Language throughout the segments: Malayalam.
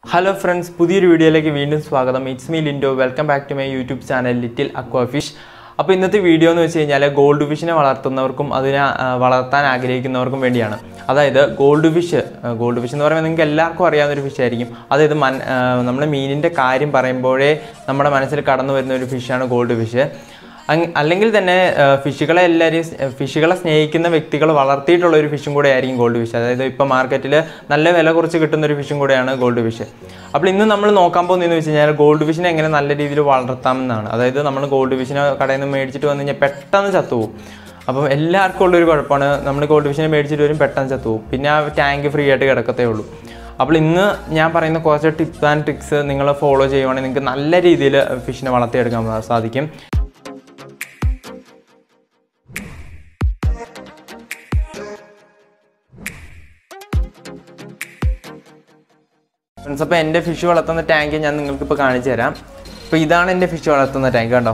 ഹലോ ഫ്രണ്ട്സ് പുതിയൊരു വീഡിയോയിലേക്ക് വീണ്ടും സ്വാഗതം it's me Lindo welcome back to my YouTube channel little aqua fish അപ്പോൾ ഇന്നത്തെ വീഡിയോ എന്ന് വെച്ച് കഴിഞ്ഞാൽ ഗോൾഡ് ഫിഷിനെ വളർത്തുന്നവർക്കും അതിനെ ആ, വളർത്താൻ ആഗ്രഹിക്കുന്നവർക്കും വേണ്ടിയാണ് അതായത് ഗോൾഡ് ഫിഷ് ഗോൾഡ് ഫിഷ് എന്ന് പറയുമ്പോൾ നിങ്ങൾക്ക് എല്ലാവർക്കും അറിയാവുന്ന ഒരു ഫിഷ് ആയിരിക്കും അതായത് മൻ നമ്മൾ മീനിൻ്റെ കാര്യം പറയുമ്പോഴേ നമ്മുടെ മനസ്സിൽ കടന്നു വരുന്ന ഒരു ഫിഷാണ് ഗോൾഡ് ഫിഷ് അങ്- അല്ലെങ്കിൽ തന്നെ ആ, ഫിഷുകളെ എല്ലാവരെയും സ്- ഫിഷുകളെ സ്നേഹിക്കുന്ന വ്യക്തികൾ വളർത്തിയിട്ടുള്ള ഒരു ഫിഷും കൂടെ ആയിരിക്കും ഗോൾഡ് ഫിഷ് അതായത് ഇപ്പോൾ മാർക്കറ്റിൽ നല്ല വില കുറച്ച് കിട്ടുന്ന ഒരു ഫിഷും കൂടെയാണ് ഗോൾഡ് ഫിഷ് അപ്പോൾ ഇന്ന് നമ്മൾ നോക്കാൻ പോകുന്നതെന്ന് വെച്ച് കഴിഞ്ഞാൽ ഗോൾഡ് ഫിഷിനെ എങ്ങനെ നല്ല രീതിയിൽ വളർത്താമെന്നാണ് അതായത് നമ്മൾ ഗോൾഡ് ഫിഷിനെ കടയിൽ നിന്ന് മേടിച്ചിട്ട് വന്നു കഴിഞ്ഞാൽ പെട്ടെന്ന് ചത്തുപോകും അപ്പം എല്ലാവർക്കും ഉള്ളൊരു കുഴപ്പമാണ് നമ്മൾ ഗോൾഡ് ഫിഷിനെ മേടിച്ചിട്ട് വരും പെട്ടെന്ന് ചത്തുപോകും പിന്നെ ആ ടാങ്ക് ഫ്രീ ആയിട്ട് കിടക്കത്തേ ഉള്ളൂ അപ്പോൾ ഇന്ന് ഞാൻ പറയുന്ന കുറച്ച് ടിപ്സ് ആൻഡ് ട്രിക്സ് നിങ്ങൾ ഫോളോ ചെയ്യുവാണെങ്കിൽ നിങ്ങൾക്ക് നല്ല രീതിയിൽ ഫിഷിനെ വളർത്തിയെടുക്കാൻ സാധിക്കും ഫ്രണ്ട്സ് അപ്പോൾ എൻ്റെ ഫിഷ് വളർത്തുന്ന ടാങ്ക് ഞാൻ നിങ്ങൾക്ക് ഇപ്പോൾ കാണിച്ചു തരാം അപ്പോൾ ഇതാണ് എൻ്റെ ഫിഷ് വളർത്തുന്ന ടാങ്ക് കണ്ടോ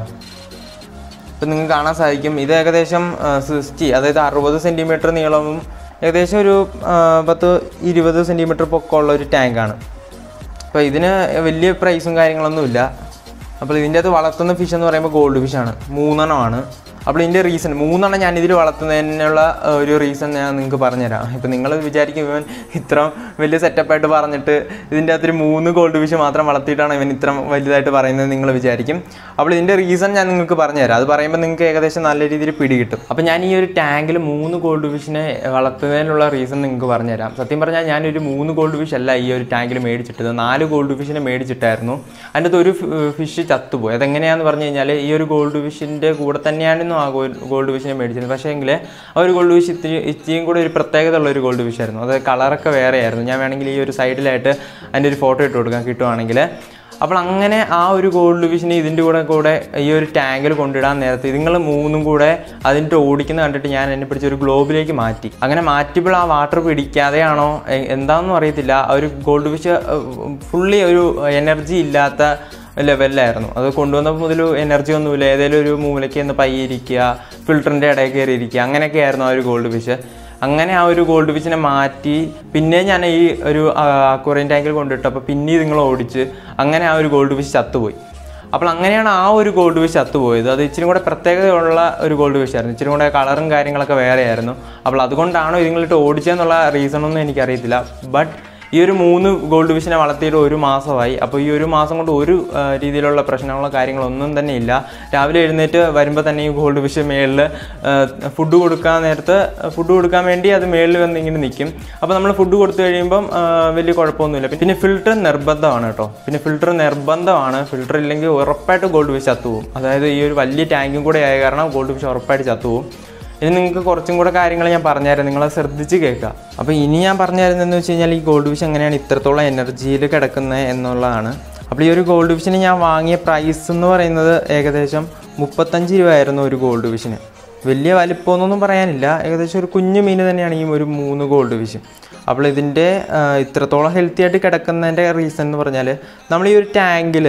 ഇപ്പം നിങ്ങൾക്ക് കാണാൻ സാധിക്കും ഇത് ഏകദേശം സിക്സ്റ്റി അതായത് അറുപത് സെൻറ്റിമീറ്റർ നീളവും ഏകദേശം ഒരു ആ, പത്ത് ഇരുപത് സെൻറ്റിമീറ്റർ പൊക്കമുള്ള ഒരു ടാങ്കാണ് അപ്പോൾ ഇതിന് വലിയ പ്രൈസും കാര്യങ്ങളൊന്നുമില്ല അപ്പോൾ ഇതിൻ്റെ അകത്ത് വളർത്തുന്ന ഫിഷ് എന്ന് പറയുമ്പോൾ ഗോൾഡ് ഫിഷാണ് മൂന്നെണ്ണമാണ് അപ്പോൾ ഇതിൻ്റെ റീസൺ മൂന്നെണ്ണം ഞാൻ ഇതിൽ വളർത്തുന്നതിനുള്ള ആ, ഒരു റീസൺ ഞാൻ നിങ്ങൾക്ക് പറഞ്ഞുതരാം ഇപ്പം നിങ്ങൾ വിചാരിക്കും ഇവൻ ഇത്ര വലിയ സെറ്റപ്പായിട്ട് പറഞ്ഞിട്ട് ഇതിൻ്റെ അകത്തൊരു മൂന്ന് ഗോൾഡ് ഫിഷ് മാത്രം വളർത്തിയിട്ടാണ് ഇവൻ ഇത്ര വലുതായിട്ട് പറയുന്നത് നിങ്ങൾ വിചാരിക്കും അപ്പോൾ ഇതിൻ്റെ റീസൺ ഞാൻ നിങ്ങൾക്ക് പറഞ്ഞുതരാം അത് പറയുമ്പോൾ നിങ്ങൾക്ക് ഏകദേശം നല്ല രീതിയിൽ പിടി കിട്ടും അപ്പോൾ ഞാൻ ഈ ഒരു ടാങ്കിൽ മൂന്ന് ഗോൾഡ് ഫിഷിനെ വളർത്തുന്നതിനുള്ള റീസൺ നിങ്ങൾക്ക് പറഞ്ഞുതരാം സത്യം പറഞ്ഞാൽ ഞാനൊരു മൂന്ന് ഗോൾഡ് ഫിഷ് അല്ല ഈ ഒരു ടാങ്കിൽ മേടിച്ചിട്ടത് നാല് ഗോൾഡ് ഫിഷിനെ മേടിച്ചിട്ടായിരുന്നു അതിൻ്റെ അകത്ത് ഒരു ഫിഷ് ചത്തുപോയി അതെങ്ങനെയാണെന്ന് പറഞ്ഞു കഴിഞ്ഞാൽ ഈ ഒരു ഗോൾഡ് ഫിഷിൻ്റെ കൂടെ തന്നെയായിരുന്നു ആ ഗോൾഡ് ഫിഷിനെ മേടിച്ചത് പക്ഷേ എങ്കിൽ ആ ഒരു ഗോൾഡ് ഫിഷ് ഇത്തിരി ഇച്ചിരിയും കൂടെ ഒരു പ്രത്യേകത ഉള്ള ഒരു ഗോൾഡ് ഫിഷ് ആയിരുന്നു അത് കളറൊക്കെ വേറെ ആയിരുന്നു ഞാൻ വേണമെങ്കിൽ ഈ ഒരു സൈഡിലായിട്ട് അതിൻ്റെ ഒരു ഫോട്ടോ ഇട്ട് കൊടുക്കാൻ കിട്ടുവാണെങ്കിൽ അപ്പോൾ അങ്ങനെ ആ ഒരു ഗോൾഡ് ഫിഷിനെ ഇതിൻ്റെ കൂടെ കൂടെ ഈ ഒരു ടാങ്കിൽ കൊണ്ടിടാൻ നേരത്തെ ഇതുങ്ങൾ മൂന്നും കൂടെ അതിൻ്റെ ഓടിക്കുന്ന കണ്ടിട്ട് ഞാൻ എന്നെ പിടിച്ച് ഒരു ഗ്ലോബിലേക്ക് മാറ്റി അങ്ങനെ മാറ്റിയപ്പോൾ ആ വാട്ടർ പിടിക്കാതെയാണോ എ- എന്താണെന്നും അറിയത്തില്ല ആ ഒരു ഗോൾഡ് ഫിഷ് ഫുള്ളി ഒരു എനർജി ഇല്ലാത്ത ലെവലിലായിരുന്നു അത് കൊണ്ടുവന്നപ്പോൾ മുതൽ എനർജി ഒന്നുമില്ല ഏതെങ്കിലും ഒരു മൂലയ്ക്ക് ഒന്ന് പയ്യിരിക്കുക ഫിൽറ്ററിൻ്റെ ഇടയിൽ കയറി ഇരിക്കുക അങ്ങനെയൊക്കെ ആയിരുന്നു ആ ഒരു ഗോൾഡ് ഫിഷ് അങ്ങനെ ആ ഒരു ഗോൾഡ് ഫിഷിനെ മാറ്റി പിന്നെ ഞാൻ ഈ ഒരു അക്വറിയം ടാങ്കിൽ കൊണ്ടിട്ടപ്പോൾ പിന്നെ നിങ്ങൾ ഓടിച്ച് അങ്ങനെ ആ ഒരു ഗോൾഡ് ഫിഷ് ചത്തുപോയി അപ്പോൾ അങ്ങനെയാണ് ആ ഒരു ഗോൾഡ് ഫിഷ് ചത്തുപോയത് അത് ഇച്ചിരി കൂടെ പ്രത്യേകതയുള്ള ഒരു ഗോൾഡ് ഫിഷ് ആയിരുന്നു ഇച്ചിരി കൂടെ കളറും കാര്യങ്ങളൊക്കെ വേറെ ആയിരുന്നു അപ്പോൾ അതുകൊണ്ടാണോ ഇതുങ്ങളിട്ട് ഓടിച്ചതെന്നുള്ള റീസണൊന്നും എനിക്കറിയത്തില്ല ബട്ട് ഈ ഒരു മൂന്ന് ഗോൾഡ് ഫിഷിനെ വളർത്തിയിട്ട് ഒരു മാസമായി അപ്പോൾ ഈ ഒരു മാസം കൊണ്ട് ഒരു ആ, രീതിയിലുള്ള പ്രശ്നങ്ങളോ കാര്യങ്ങളോ ഒന്നും തന്നെ ഇല്ല രാവിലെ എഴുന്നേറ്റ് വരുമ്പോൾ തന്നെ ഈ ഗോൾഡ് ഫിഷ് മേളിൽ ഫുഡ് കൊടുക്കാൻ നേരത്ത് ഫുഡ് കൊടുക്കാൻ വേണ്ടി അത് മേളിൽ വന്ന് ഇങ്ങനെ നിൽക്കും അപ്പോൾ നമ്മൾ ഫുഡ് കൊടുത്തു കഴിയുമ്പം ആ, വലിയ കുഴപ്പമൊന്നുമില്ല പിന്നെ ഫിൽറ്റർ നിർബന്ധമാണ് കേട്ടോ പിന്നെ ഫിൽറ്റർ നിർബന്ധമാണ് ഫിൽറ്റർ ഇല്ലെങ്കിൽ ഉറപ്പായിട്ട് ഗോൾഡ് ഫിഷ് ചത്തുപോകും അതായത് ഈ ഒരു വലിയ ടാങ്കും കൂടെ ആയ കാരണം ഗോൾഡ് ഫിഷ് ഉറപ്പായിട്ട് ചത്തുപോകും ഇനി നിങ്ങൾക്ക് കുറച്ചും കൂടെ കാര്യങ്ങൾ ഞാൻ പറഞ്ഞുതരാം നിങ്ങളത് ശ്രദ്ധിച്ച് കേൾക്കുക അപ്പോൾ ഇനി ഞാൻ പറഞ്ഞുതരുന്നതെന്ന് വെച്ച് കഴിഞ്ഞാൽ ഈ ഗോൾഡ് ഫിഷ് എങ്ങനെയാണ് ഇത്രത്തോളം എനർജിയിൽ കിടക്കുന്നത് എന്നുള്ളതാണ് അപ്പോൾ ഈ ഒരു ഗോൾഡ് ഫിഷിന് ഞാൻ വാങ്ങിയ പ്രൈസ് എന്ന് പറയുന്നത് ഏകദേശം മുപ്പത്തഞ്ച് രൂപയായിരുന്നു ഒരു ഗോൾഡ് ഫിഷിന് വലിയ വലിപ്പമൊന്നും പറയാനില്ല ഏകദേശം ഒരു കുഞ്ഞു മീൻ തന്നെയാണ് ഈ ഒരു മൂന്ന് ഗോൾഡ് ഫിഷ് അപ്പോൾ ഇതിൻ്റെ ആ, ഇത്രത്തോളം ഹെൽത്തി ആയിട്ട് കിടക്കുന്നതിൻ്റെ റീസൺ എന്ന് പറഞ്ഞാൽ നമ്മൾ ഈ ഒരു ടാങ്കിൽ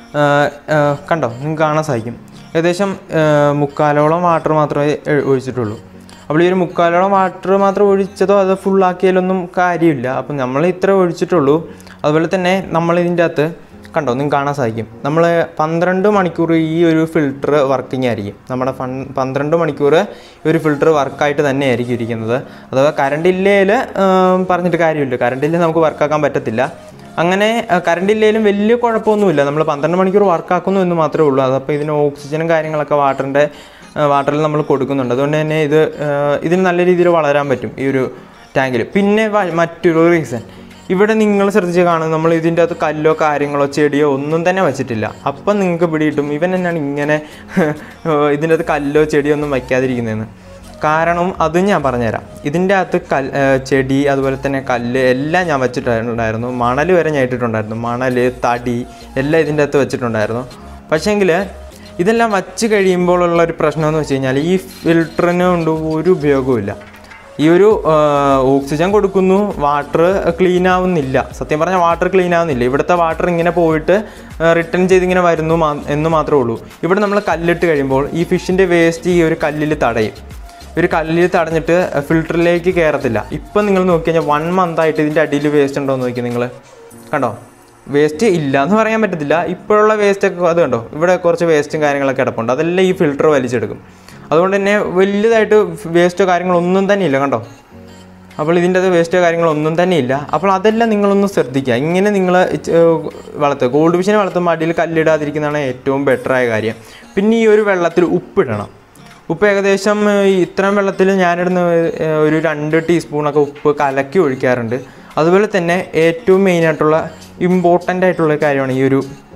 കണ്ടോ നിങ്ങൾക്ക് കാണാൻ സാധിക്കും ഏകദേശം ആ, മുക്കാലോളം വാട്ടർ മാത്രമേ എ- ഒഴിച്ചിട്ടുള്ളൂ അപ്പോൾ ഈ ഒരു മുക്കാലോളം വാട്ടർ മാത്രം ഒഴിച്ചതോ അത് ഫുള്ളാക്കിയാലൊന്നും കാര്യമില്ല അപ്പം നമ്മൾ ഇത്ര ഒഴിച്ചിട്ടുള്ളൂ അതുപോലെ തന്നെ നമ്മൾ ഇതിൻ്റെ അകത്ത് കണ്ടോ നിങ്ങൾക്ക് കാണാൻ സാധിക്കും നമ്മൾ പന്ത്രണ്ട് മണിക്കൂർ ഈ ഒരു ഫിൽറ്റർ വർക്കിംഗ് ആയിരിക്കും നമ്മുടെ ഫൺ പന്ത്രണ്ട് മണിക്കൂർ ഈ ഒരു ഫിൽറ്റർ വർക്കായിട്ട് തന്നെ ആയിരിക്കും ഇരിക്കുന്നത് അഥവാ കറണ്ട് ഇല്ലേൽ പറഞ്ഞിട്ട് കാര്യമില്ല കറണ്ട് ഇല്ലേ നമുക്ക് വർക്കാക്കാൻ പറ്റത്തില്ല അങ്ങനെ കറണ്ട് ഇല്ലെങ്കിലും വലിയ കുഴപ്പമൊന്നുമില്ല നമ്മൾ പന്ത്രണ്ട് മണിക്കൂർ വർക്കാക്കുന്നു എന്ന് മാത്രമേ ഉള്ളൂ അതപ്പോൾ ഇതിന് ഓക്സിജനും കാര്യങ്ങളൊക്കെ വാട്ടറിൻ്റെ വാട്ടറിൽ നമ്മൾ കൊടുക്കുന്നുണ്ട് അതുകൊണ്ട് തന്നെ ഇത് ആ, ഇതിന് നല്ല രീതിയിൽ വളരാൻ പറ്റും ഈ ഒരു ടാങ്കിൽ പിന്നെ വ- മറ്റൊരു റീസൺ ഇവിടെ നിങ്ങൾ ശ്രദ്ധിച്ച് കാണും നമ്മൾ ഇതിൻ്റെ അകത്ത് കല്ലോ കാര്യങ്ങളോ ചെടിയോ ഒന്നും തന്നെ വെച്ചിട്ടില്ല അപ്പം നിങ്ങൾക്ക് പിടിയിട്ടും ഇവൻ തന്നെയാണ് ഇങ്ങനെ ഇതിൻ്റെ അകത്ത് കല്ലോ ചെടിയോ ഒന്നും വയ്ക്കാതിരിക്കുന്നതെന്ന് കാരണം അത് ഞാൻ പറഞ്ഞുതരാം ഇതിൻ്റെ അകത്ത് കൽ ഏർ ചെടി അതുപോലെ തന്നെ കല്ല് എല്ലാം ഞാൻ വെച്ചിട്ടുണ്ടായിരുന്നു മണൽ വരെ ഞാൻ ഇട്ടിട്ടുണ്ടായിരുന്നു മണൽ തടി എല്ലാം ഇതിൻ്റെ അകത്ത് വെച്ചിട്ടുണ്ടായിരുന്നു പക്ഷേങ്കിൽ ഇതെല്ലാം വച്ച് കഴിയുമ്പോഴുള്ള ഒരു പ്രശ്നം എന്ന് വെച്ച് കഴിഞ്ഞാൽ ഈ ഫിൽറ്ററിന് കൊണ്ട് ഒരു ഉപയോഗവുമില്ല ഈ ഒരു ആ, ഓക്സിജൻ കൊടുക്കുന്നു വാട്ടർ ക്ലീൻ ആവുന്നില്ല സത്യം പറഞ്ഞാൽ വാട്ടർ ക്ലീൻ ആവുന്നില്ല ഇവിടുത്തെ വാട്ടർ ഇങ്ങനെ പോയിട്ട് റിട്ടേൺ ചെയ്ത് ഇങ്ങനെ വരുന്നു മാ- എന്ന് മാത്രമേ ഉള്ളൂ ഇവിടെ നമ്മൾ കല്ലിട്ട് കഴിയുമ്പോൾ ഈ ഫിഷിൻ്റെ വേസ്റ്റ് ഈ ഒരു കല്ലിൽ തടയും ഒരു കല്ലിൽ തടഞ്ഞിട്ട് ഫിൽറ്ററിലേക്ക് കയറത്തില്ല ഇപ്പം നിങ്ങൾ നോക്കി കഴിഞ്ഞാൽ വൺ മന്ത് ആയിട്ട് ഇതിൻ്റെ അടിയിൽ വേസ്റ്റ് ഉണ്ടോ എന്ന് നോക്കി നിങ്ങൾ കണ്ടോ വേസ്റ്റ് ഇല്ല എന്ന് പറയാൻ പറ്റത്തില്ല ഇപ്പോഴുള്ള വേസ്റ്റൊക്കെ അത് കണ്ടോ ഇവിടെ കുറച്ച് വേസ്റ്റും കാര്യങ്ങളൊക്കെ കിടപ്പുണ്ട് അതെല്ലാം ഈ ഫിൽറ്റർ വലിച്ചെടുക്കും അതുകൊണ്ട് തന്നെ വലുതായിട്ട് വേസ്റ്റോ കാര്യങ്ങളൊന്നും തന്നെ ഇല്ല കണ്ടോ അപ്പോൾ ഇതിൻ്റെ അത് വേസ്റ്റോ കാര്യങ്ങളൊന്നും തന്നെ ഇല്ല അപ്പോൾ അതെല്ലാം നിങ്ങളൊന്ന് ശ്രദ്ധിക്കുക ഇങ്ങനെ നിങ്ങൾ വളർത്തുക ഗോൾഡ് ഫിഷിനെ വളർത്തുമ്പോൾ അടിയിൽ കല്ലിടാതിരിക്കുന്നതാണ് ഏറ്റവും ബെറ്ററായ കാര്യം പിന്നെ ഈ ഒരു വെള്ളത്തിൽ ഉപ്പിടണം ഉപ്പ് ഏകദേശം ഏഹ്, ഈ ഇത്രയും വെള്ളത്തിൽ ഞാനിടുന്ന ഏഹ്, ഒരു രണ്ട് ടീസ്പൂണൊക്കെ ഉപ്പ് കലക്കി ഒഴിക്കാറുണ്ട് അതുപോലെ തന്നെ ഏറ്റവും മെയിനായിട്ടുള്ള ഇമ്പോർട്ടൻ്റ് ആയിട്ടുള്ള കാര്യമാണ് ഈ ഒരു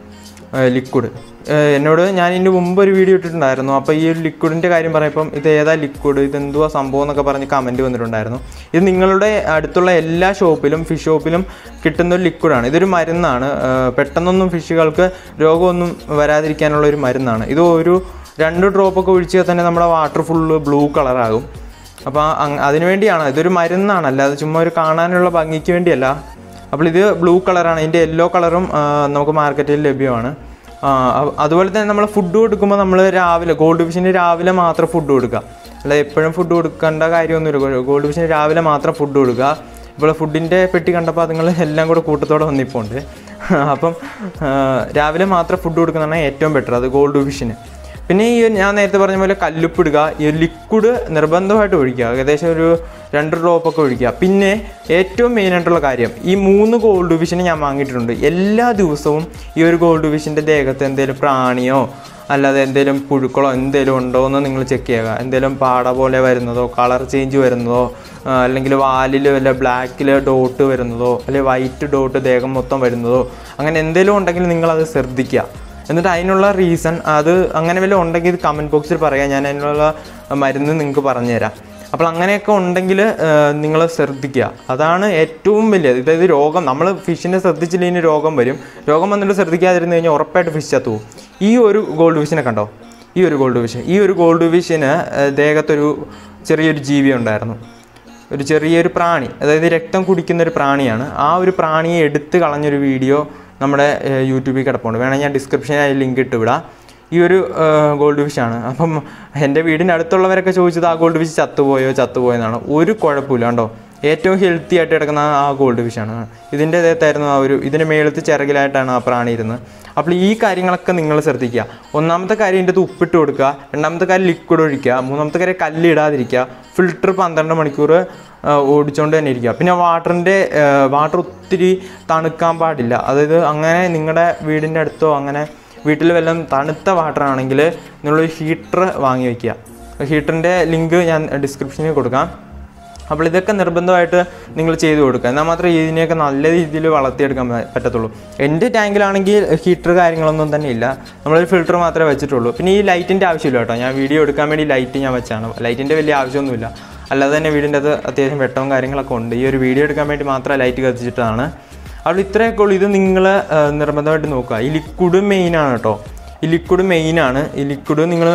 ലിക്വിഡ് എന്നോട് ഞാൻ ഇതിൻ്റെ മുമ്പ് ഒരു വീഡിയോ ഇട്ടിട്ടുണ്ടായിരുന്നു അപ്പോൾ ഈ ഒരു ലിക്വിഡിൻ്റെ കാര്യം പറയുമ്പം ഇത് ഏതാ ലിക്വിഡ് ഇത് എന്തുവാ സംഭവം എന്നൊക്കെ പറഞ്ഞ് കമൻറ്റ് വന്നിട്ടുണ്ടായിരുന്നു ഇത് നിങ്ങളുടെ അടുത്തുള്ള എല്ലാ ഷോപ്പിലും ഫിഷ് ഷോപ്പിലും കിട്ടുന്ന ഒരു ലിക്വിഡാണ് ഇതൊരു മരുന്നാണ് ഏഹ് പെട്ടെന്നൊന്നും ഫിഷുകൾക്ക് രോഗമൊന്നും വരാതിരിക്കാനുള്ള ഒരു മരുന്നാണ് ഇത് ഒരു രണ്ട് ഡ്രോപ്പൊക്കെ ഒഴിച്ചാൽ തന്നെ നമ്മുടെ വാട്ടർ ഫുള്ള് ബ്ലൂ കളറാകും അപ്പോൾ അങ് അതിനുവേണ്ടിയാണ് ഇതൊരു മരുന്നാണ് അല്ലാതെ ചുമ്മാ ഒരു കാണാനുള്ള ഭംഗിക്ക് വേണ്ടിയല്ല അപ്പോൾ ഇത് ബ്ലൂ കളറാണ് ഇതിൻ്റെ യെല്ലോ കളറും ആ, നമുക്ക് മാർക്കറ്റിൽ ലഭ്യമാണ് ആ, അ- അതുപോലെ തന്നെ നമ്മൾ ഫുഡ് കൊടുക്കുമ്പോൾ നമ്മൾ രാവിലെ ഗോൾഡ് ഫിഷിന് രാവിലെ മാത്രം ഫുഡ് കൊടുക്കുക അല്ലാതെ എപ്പോഴും ഫുഡ് കൊടുക്കേണ്ട കാര്യമൊന്നുമില്ല ഗോൾഡ് ഫിഷിന് രാവിലെ മാത്രം ഫുഡ് കൊടുക്കുക ഇപ്പോൾ ഫുഡിൻ്റെ പെട്ടി കണ്ടപ്പോൾ അതുങ്ങൾ എല്ലാം കൂടെ കൂട്ടത്തോടെ വന്നിപ്പോണ്ട് അപ്പം ആ, രാവിലെ മാത്രം ഫുഡ് കൊടുക്കുന്നതാണ് ഏറ്റവും ബെറ്റർ അത് ഗോൾഡ് ഫിഷിന് പിന്നെ ഈ ഞാൻ നേരത്തെ പറഞ്ഞ പോലെ കല്ലുപ്പിടുക ഈ ലിക്വിഡ് നിർബന്ധമായിട്ട് ഒഴിക്കുക ഏകദേശം ഒരു രണ്ട് ഡ്രോപ്പൊക്കെ ഒഴിക്കുക പിന്നെ ഏറ്റവും മെയിനായിട്ടുള്ള കാര്യം ഈ മൂന്ന് ഗോൾഡ് ഫിഷിനെ ഞാൻ വാങ്ങിയിട്ടുണ്ട് എല്ലാ ദിവസവും ഈ ഒരു ഗോൾഡ് ഫിഷിൻ്റെ ദേഹത്ത് എന്തെങ്കിലും പ്രാണിയോ അല്ലാതെ എന്തെങ്കിലും പുഴുക്കളോ എന്തെങ്കിലും ഉണ്ടോ എന്ന് നിങ്ങൾ ചെക്ക് ചെയ്യുക എന്തെങ്കിലും പാട പോലെ വരുന്നതോ കളർ ചേഞ്ച് വരുന്നതോ ആ, അല്ലെങ്കിൽ വാലിൽ വല്ല ബ്ലാക്കിൽ ഡോട്ട് വരുന്നതോ അല്ലെങ്കിൽ വൈറ്റ് ഡോട്ട് ദേഹം മൊത്തം വരുന്നതോ അങ്ങനെ എന്തെങ്കിലും ഉണ്ടെങ്കിൽ നിങ്ങളത് ശ്രദ്ധിക്കുക എന്നിട്ട് അതിനുള്ള റീസൺ അത് അങ്ങനെ വല്ലതും ഉണ്ടെങ്കിൽ ഇത് കമൻറ്റ് ബോക്സിൽ പറയാം ഞാൻ അതിനുള്ള മരുന്ന് നിങ്ങൾക്ക് പറഞ്ഞുതരാം അപ്പോൾ അങ്ങനെയൊക്കെ ഉണ്ടെങ്കിൽ നിങ്ങൾ ശ്രദ്ധിക്കുക അതാണ് ഏറ്റവും വലിയത് ഇതായത് രോഗം നമ്മൾ ഫിഷിനെ ശ്രദ്ധിച്ചില്ലെങ്കിൽ രോഗം വരും രോഗം വന്നിട്ട് ശ്രദ്ധിക്കാതിരുന്ന് കഴിഞ്ഞാൽ ഉറപ്പായിട്ട് ഫിഷ് ചത്തു പോകും ഈ ഒരു ഗോൾഡ് ഫിഷിനെ കണ്ടോ ഈ ഒരു ഗോൾഡ് ഫിഷ് ഈ ഒരു ഗോൾഡ് ഫിഷിന് ഏഹ്, ദേഹത്തൊരു ചെറിയൊരു ജീവി ഉണ്ടായിരുന്നു ഒരു ചെറിയൊരു പ്രാണി അതായത് രക്തം കുടിക്കുന്ന ഒരു പ്രാണിയാണ് ആ ഒരു പ്രാണിയെ എടുത്ത് കളഞ്ഞൊരു വീഡിയോ നമ്മുടെ ഏഹ്, യൂട്യൂബിൽ കിടപ്പുണ്ട് വേണമെങ്കിൽ ഞാൻ ഡിസ്ക്രിപ്ഷനിൽ ലിങ്ക് ഇട്ട് വിടാം ഈ ഒരു ഏഹ്, ഗോൾഡ് ഫിഷാണ് അപ്പം എൻ്റെ വീടിൻ്റെ അടുത്തുള്ളവരൊക്കെ ചോദിച്ചത് ആ ഗോൾഡ് ഫിഷ് ചത്തുപോയോ ചത്തുപോയോ എന്നാണ് ഒരു കുഴപ്പമില്ല കണ്ടോ ഏറ്റവും ഹെൽത്തി ആയിട്ട് കിടക്കുന്ന ആ ഗോൾഡ് ഫിഷാണ് ഇതിൻ്റെ ദേഹത്തായിരുന്നു ആ ഒരു ഇതിൻ്റെ മേളത്ത് ചിറകിലായിട്ടാണ് ആ പ്രാണി ഇരുന്നത് അപ്പോൾ ഈ കാര്യങ്ങളൊക്കെ നിങ്ങൾ ശ്രദ്ധിക്കുക ഒന്നാമത്തെ കാര്യം ഇതിൻ്റെ അകത്ത് ഉപ്പിട്ട് കൊടുക്കുക രണ്ടാമത്തെ കാര്യം ലിക്വിഡ് ഒഴിക്കുക മൂന്നാമത്തെ കാര്യം കല്ലിടാതിരിക്കുക ഫിൽറ്റർ പന്ത്രണ്ട് മണിക്കൂർ ആ, ഓടിച്ചുകൊണ്ട് തന്നെ ഇരിക്കുക പിന്നെ വാട്ടറിൻ്റെ വാട്ടർ ഒത്തിരി തണുക്കാൻ പാടില്ല അതായത് അങ്ങനെ നിങ്ങളുടെ വീടിൻ്റെ അടുത്തോ അങ്ങനെ വീട്ടിൽ വല്ലതും തണുത്ത വാട്ടർ ആണെങ്കിൽ നിങ്ങളൊരു ഹീറ്റർ വാങ്ങി വയ്ക്കുക ഹീറ്ററിൻ്റെ ലിങ്ക് ഞാൻ ഡിസ്ക്രിപ്ഷനിൽ കൊടുക്കാം അപ്പോൾ ഇതൊക്കെ നിർബന്ധമായിട്ട് നിങ്ങൾ ചെയ്തു കൊടുക്കുക എന്നാൽ മാത്രമേ ഇതിനെയൊക്കെ നല്ല രീതിയിൽ വളർത്തിയെടുക്കാൻ പ- പറ്റത്തുള്ളൂ എൻ്റെ ടാങ്കിലാണെങ്കിൽ ഹീറ്റർ കാര്യങ്ങളൊന്നും തന്നെ ഇല്ല നമ്മളൊരു ഫിൽറ്റർ മാത്രമേ വെച്ചിട്ടുള്ളൂ പിന്നെ ഈ ലൈറ്റിൻ്റെ ആവശ്യമില്ല കേട്ടോ ഞാൻ വീഡിയോ എടുക്കാൻ വേണ്ടി ലൈറ്റ് ഞാൻ വെച്ചാണ് ലൈറ്റിൻ്റെ വലിയ ആവശ്യമൊന്നുമില്ല അല്ലാതെ തന്നെ വീടിൻ്റെ അത് അത്യാവശ്യം വെട്ടവും കാര്യങ്ങളൊക്കെ ഉണ്ട് ഈ ഒരു വീഡിയോ എടുക്കാൻ വേണ്ടി മാത്രം ലൈറ്റ് കത്തിച്ചിട്ടാണ് അപ്പോൾ ഇത്രയൊക്കെ ഉള്ളൂ ഇത് നിങ്ങൾ നിർബന്ധമായിട്ട് നോക്കുക ഈ ലിക്വിഡ് മെയിനാണ് കേട്ടോ ഈ ലിക്വിഡ് മെയിനാണ് ഈ ലിക്വിഡ് നിങ്ങൾ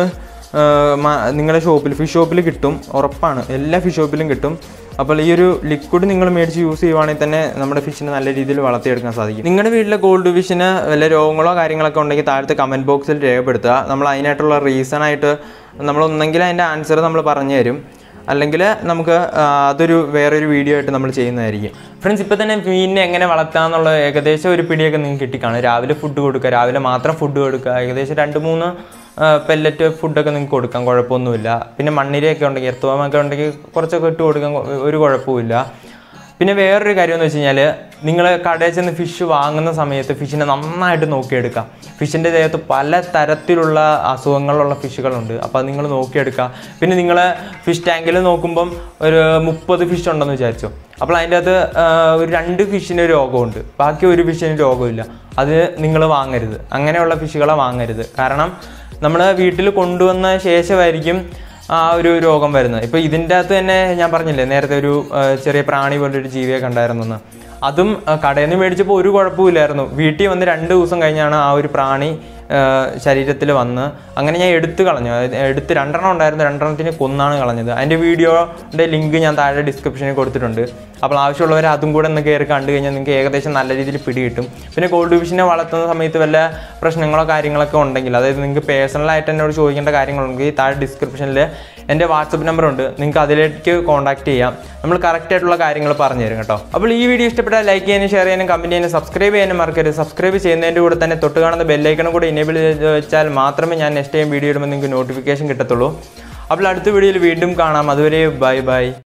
നിങ്ങളുടെ ഷോപ്പിൽ ഫിഷ് ഷോപ്പിൽ കിട്ടും ഉറപ്പാണ് എല്ലാ ഫിഷ് ഷോപ്പിലും കിട്ടും അപ്പോൾ ഈ ഒരു ലിക്വിഡ് നിങ്ങൾ മേടിച്ച് യൂസ് ചെയ്യുവാണെങ്കിൽ തന്നെ നമ്മുടെ ഫിഷിനെ നല്ല രീതിയിൽ വളർത്തിയെടുക്കാൻ സാധിക്കും നിങ്ങളുടെ വീട്ടിലെ ഗോൾഡ് ഫിഷിന് വല്ല രോഗങ്ങളോ കാര്യങ്ങളൊക്കെ ഉണ്ടെങ്കിൽ താഴത്തെ കമൻറ്റ് ബോക്സിൽ രേഖപ്പെടുത്തുക നമ്മൾ അതിനായിട്ടുള്ള റീസൺ ആയിട്ട് നമ്മളൊന്നെങ്കിൽ അതിൻ്റെ ആൻസർ നമ്മൾ പറഞ്ഞു തരും അല്ലെങ്കിൽ നമുക്ക് ആ, അതൊരു വേറൊരു വീഡിയോ ആയിട്ട് നമ്മൾ ചെയ്യുന്നതായിരിക്കും ഫ്രണ്ട്സ് ഇപ്പോൾ തന്നെ മീനിനെ എങ്ങനെ വളർത്താമെന്നുള്ള ഏകദേശം ഒരു പിടിയൊക്കെ നിങ്ങൾക്ക് കിട്ടിക്കാണും രാവിലെ ഫുഡ് കൊടുക്കുക രാവിലെ മാത്രം ഫുഡ് കൊടുക്കുക ഏകദേശം രണ്ട് മൂന്ന് പെല്ലറ്റ് ഫുഡൊക്കെ നിങ്ങൾക്ക് കൊടുക്കാം കുഴപ്പമൊന്നുമില്ല പിന്നെ മണ്ണിരയൊക്കെ ഉണ്ടെങ്കിൽ എർത്തുവമൊക്കെ ഉണ്ടെങ്കിൽ കുറച്ചൊക്കെ ഇട്ട് കൊടുക്കാൻ കൊ- ഒരു കുഴപ്പമില്ല പിന്നെ വേറൊരു കാര്യം എന്ന് വെച്ച് കഴിഞ്ഞാൽ നിങ്ങൾ കടയിൽ ചെന്ന് ഫിഷ് വാങ്ങുന്ന സമയത്ത് ഫിഷിനെ നന്നായിട്ട് നോക്കിയെടുക്കാം ഫിഷിൻ്റെ ദേഹത്ത് പല തരത്തിലുള്ള അസുഖങ്ങളുള്ള ഫിഷുകളുണ്ട് അപ്പോൾ അത് നിങ്ങൾ നോക്കിയെടുക്കുക പിന്നെ നിങ്ങൾ ഫിഷ് ടാങ്കിൽ നോക്കുമ്പം ഒരു മുപ്പത് ഫിഷ് ഉണ്ടെന്ന് വിചാരിച്ചോ അപ്പോൾ അതിൻ്റെ അകത്ത് ആ, ഒരു രണ്ട് ഫിഷിന് രോഗമുണ്ട് ബാക്കി ഒരു ഫിഷിന് രോഗമില്ല അത് നിങ്ങൾ വാങ്ങരുത് അങ്ങനെയുള്ള ഫിഷുകളെ വാങ്ങരുത് കാരണം നമ്മൾ വീട്ടിൽ കൊണ്ടുവന്ന ശേഷമായിരിക്കും ആ ഒരു രോഗം വരുന്നത് ഇപ്പോൾ ഇതിൻ്റെ അകത്ത് തന്നെ ഞാൻ പറഞ്ഞില്ലേ നേരത്തെ ഒരു ആ, ചെറിയ പ്രാണി പോലൊരു ജീവിയെ കണ്ടായിരുന്നെന്ന് അതും ആ, കടയിൽ നിന്ന് മേടിച്ചപ്പോൾ ഒരു കുഴപ്പമില്ലായിരുന്നു വീട്ടിൽ വന്ന് രണ്ട് ദിവസം കഴിഞ്ഞാണ് ആ ഒരു പ്രാണി ശരീരത്തിൽ വന്ന് അങ്ങനെ ഞാൻ എടുത്തു കളഞ്ഞു അതായത് എടുത്ത് രണ്ടെണ്ണം ഉണ്ടായിരുന്നു രണ്ടെണ്ണത്തിന് കൊന്നാണ് കളഞ്ഞത് അതിൻ്റെ വീഡിയോയുടെ ലിങ്ക് ഞാൻ താഴെ ഡിസ്ക്രിപ്ഷനിൽ കൊടുത്തിട്ടുണ്ട് അപ്പോൾ ആവശ്യമുള്ളവർ അതും കൂടെ ഒന്ന് കയറി കണ്ടു കഴിഞ്ഞാൽ നിങ്ങൾക്ക് ഏകദേശം നല്ല രീതിയിൽ പിടി കിട്ടും പിന്നെ ഗോൾഡ് ഡിവിഷനെ വളർത്തുന്ന സമയത്ത് വല്ല പ്രശ്നങ്ങളോ കാര്യങ്ങളൊക്കെ ഉണ്ടെങ്കിൽ അതായത് നിങ്ങൾക്ക് പേഴ്സണലായിട്ട് എന്നോട് ചോദിക്കേണ്ട കാര്യങ്ങളുണ്ടെങ്കിൽ താഴെ ഡിസ്ക്രിപ്ഷനിൽ എൻ്റെ വാട്സപ്പ് നമ്പർ ഉണ്ട് നിങ്ങൾക്ക് അതിലേക്ക് കോൺടാക്ട് ചെയ്യാം നമ്മൾ കറക്റ്റ് ആയിട്ടുള്ള കാര്യങ്ങൾ പറഞ്ഞു തരും കേട്ടോ അപ്പോൾ ഈ വീഡിയോ ഇഷ്ടപ്പെട്ടാൽ ലൈക്ക് ചെയ്യാനും ഷെയർ ചെയ്യാനും കമൻറ്റ് ചെയ്യാനും സബ്സ്ക്രൈബ് ചെയ്യാനും മറക്കരുത് സബ്സ്ക്രൈബ് ചെയ്യുന്നതിൻ്റെ കൂടെ തന്നെ തൊട്ട് കാണുന്ന ബെല്ലൈക്കണും കൂടെ ഇനേബിൾ ചെയ്ത് വെച്ചാൽ മാത്രമേ ഞാൻ നെക്സ്റ്റ് ടൈം വീഡിയോ ഇടുമ്പോൾ നിങ്ങൾക്ക് നോട്ടിഫിക്കേഷൻ കിട്ടത്തുള്ളൂ അപ്പോൾ അടുത്ത വീഡിയോയിൽ വീണ്ടും കാണാം അതുവരെ ബൈ ബൈ